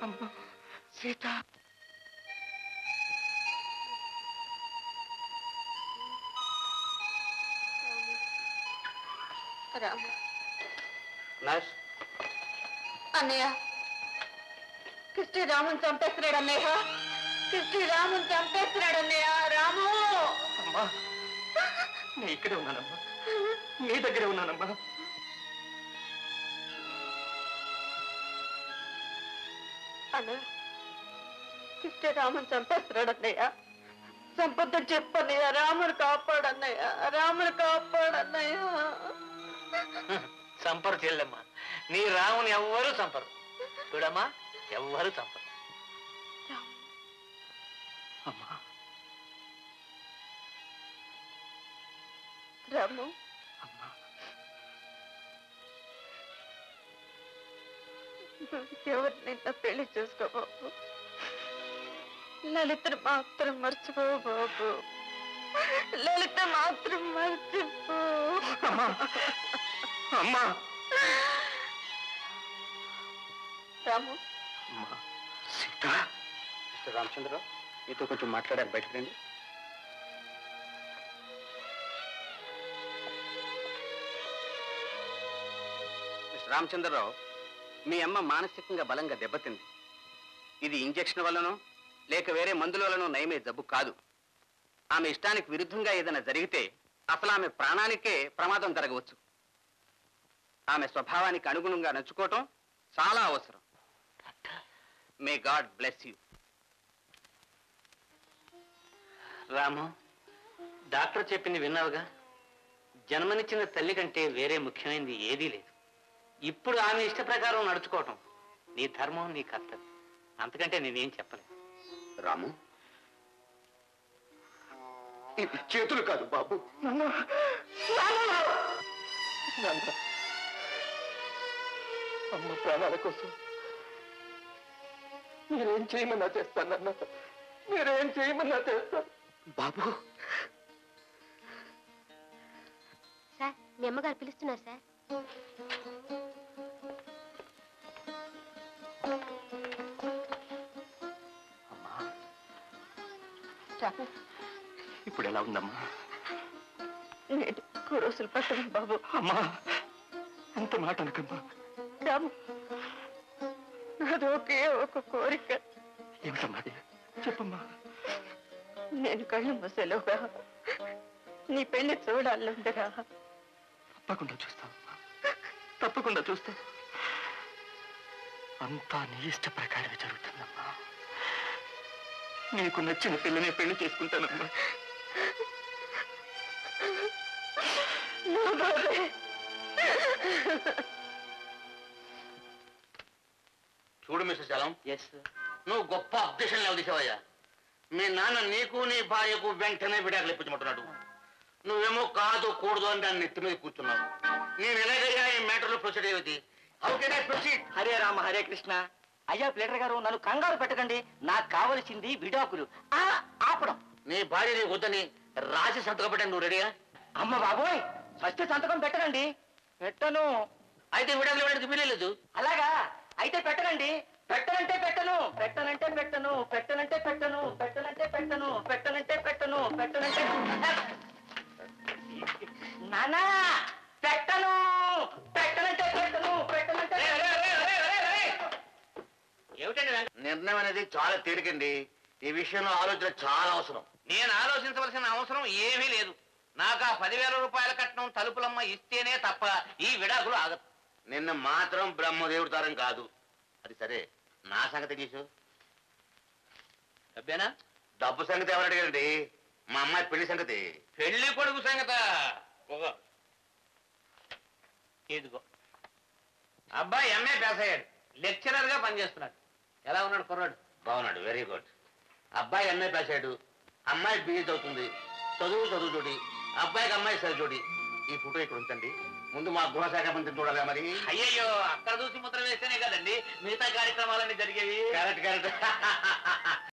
అమ్మా సీత రాము నర్స్ అన్నయ్య కృష్ణ రాముని చంపేస్తున్నాడు అన్నయ్య కృష్ణ రాముని చంపేస్తున్నాడు అన్నయ్య రాము అమ్మా నేను ఇక్కడే ఉన్నానమ్మా నీ దగ్గరే ఉన్నానమ్మా అన్నయ్య కృష్ణ రాముని చంపేస్తున్నాడు అన్నయ్య చంపొద్దని చెప్పన్నయ్య రాముని కాపాడన్నయ్య రాముని కాపాడన్నయ్య సంపరు చెల్లెమ్మ నీ రాముని ఎవ్వరూ చంపరు చూడమ్మా ఎవ్వరూ చంపరు అమ్మా రాము అమ్మా ఎవరు నిన్న పెళ్లి చేసుకో బాబు లలితను మాత్రం మర్చిపో బాబు లలిత మాత్రం మర్చిపో అమ్మా అమ్మా రాము అమ్మా సీత మిస్టర్ రామచంద్రరావు మీతో కొంచెం మాట్లాడారు బయటకు రండి మిస్టర్ రామచంద్రరావు మీ అమ్మ మానసికంగా బలంగా దెబ్బతింది ఇది ఇంజెక్షన్ వల్లనో లేక వేరే మందుల వల్లనో నయమే జబ్బు కాదు ఆమె ఇష్టానికి విరుద్ధంగా ఏదైనా జరిగితే అసలు ఆమె ప్రాణానికే ప్రమాదం జరగవచ్చు ఆమె స్వభావానికి అనుగుణంగా నచ్చుకోవటం చాలా అవసరం may God bless you Ramu doctor చెప్పింది విన్నావుగా జన్మనిచ్చిన తల్లి కంటే వేరే ముఖ్యమైనది ఏదీ లేదు ఇప్పుడు ఆమె ఇష్ట ప్రకారం నడుచుకోవటం నీ ధర్మం నీ కర్తవ్యం అంతకంటే నేనేం చెప్పలేదు రాము ఇది చేతులు కాదు బాబు నాన్న నాన్న. అమ్మ ప్రాణాల కోసం మీరేం చేయమన్నా చేస్తానన్న మీరేం చేయమన్నా చేస్తాను బాబు సార్ మీ అమ్మగారు పిలుస్తున్నారు సార్ అమ్మా రాము ఇప్పుడు ఎలా ఉందమ్మా నేను ఎక్కువ రోజులు పట్టను బాబు అమ్మా అంత మాట అనకమ్మా రాము నాది ఒకే ఒక కోరిక ఏమిటమ్మా అది? చెప్పమ్మా నేను కళ్ళు మూసేలోగా నీ పెళ్లి చూడాలందరా తప్పకుండా చూస్తానమ్మా తప్పకుండా చూస్తాను అంతా నీ ఇష్ట ప్రకారమే జరుగుతుందమ్మా నీకు నచ్చిన పిల్లని పెళ్లి చేసుకుంటానమ్మా నా బాబే చూడు మిస్టర్ చలం ఎస్ నువ్వు గొప్ప అబ్జెక్షన్ లేవదీసావయ్యా మీ నాన్న నీకు నీ భార్యకు వెంటనే విడాకులు ఇప్పించమంటున్నాడు నువ్వేమో కాదు కూడదు అని దాన్ని నెత్తి మీద కూర్చున్నావు నేను ఎలాగయ్యా ఈ మ్యాటర్లో ప్రొసీడ్ అయ్యేది how can I proceed Hare Rama Hare Krishna అయ్యా ప్లేటర్ గారు నన్ను కంగారు పెట్టకండి నాకు కావలసింది విడాకులు ఆ, ఆపడం నీ భార్య నీకు వద్దని రాసి సంతకం పెట్టాను నువ్వు రెడీగా అమ్మ బాబోయ్ ఫస్ట్ సంతకం పెట్టనండి పెట్టను అయితే విడాకులు ఇవ్వడానికి వీలేదు అలాగా అయితే పెట్టనండి పెట్టనంటే పెట్టను పెట్టనంటే పెట్టను పెట్టనంటే పెట్టను పెట్టనంటే పెట్టను పెట్టనంటే పెట్టను పెట్టనంటే నానా పెట్టను పెట్టనంటే పెట్టను పెట్టనంటే ఏమిటండి వెంకట- నిర్ణయం అనేది చాలా తేలికండి ఈ విషయంలో ఆలోచన చాలా అవసరం నేను ఆలోచించవలసిన అవసరం ఏమీ లేదు నాకు ఆ పదివేల రూపాయల కట్నం తలుపులమ్మ ఇస్తేనే తప్ప ఈ విడాకులు ఆగదు నిన్న మాత్రం బ్రహ్మదేవుడి తరం కాదు అది సరే నా సంగతి తీసు డబ్బేనా డబ్బు సంగతి ఎవరు అడిగారండి మా అమ్మాయి పెళ్లి సంగతి పెళ్లి కొడుకు సంగత ఒక ఇదిగో అబ్బాయి ఎంఏ పాస్ అయ్యాడు లెక్చరర్ గా పనిచేస్తున్నాడు ఎలా ఉన్నాడు కుర్రాడు బాగున్నాడు వెరీ గుడ్ అబ్బాయి ఎంఏ పాస్ అయ్యాడు అమ్మాయి బిఏ చదువుతుంది చదువు చదువు జోడి అబ్బాయికి అమ్మాయి సరి జోడి ఈ ఫోటో ఇక్కడ ఉంచండి ముందు మా గృహశాఖ మంత్రి చూడాలి మరి అయ్యయ్యో అక్కడ చూసి ముద్ర వేస్తేనే కదండి మిగతా కార్యక్రమాలన్నీ జరిగేవి కరెక్ట్ కరెక్ట్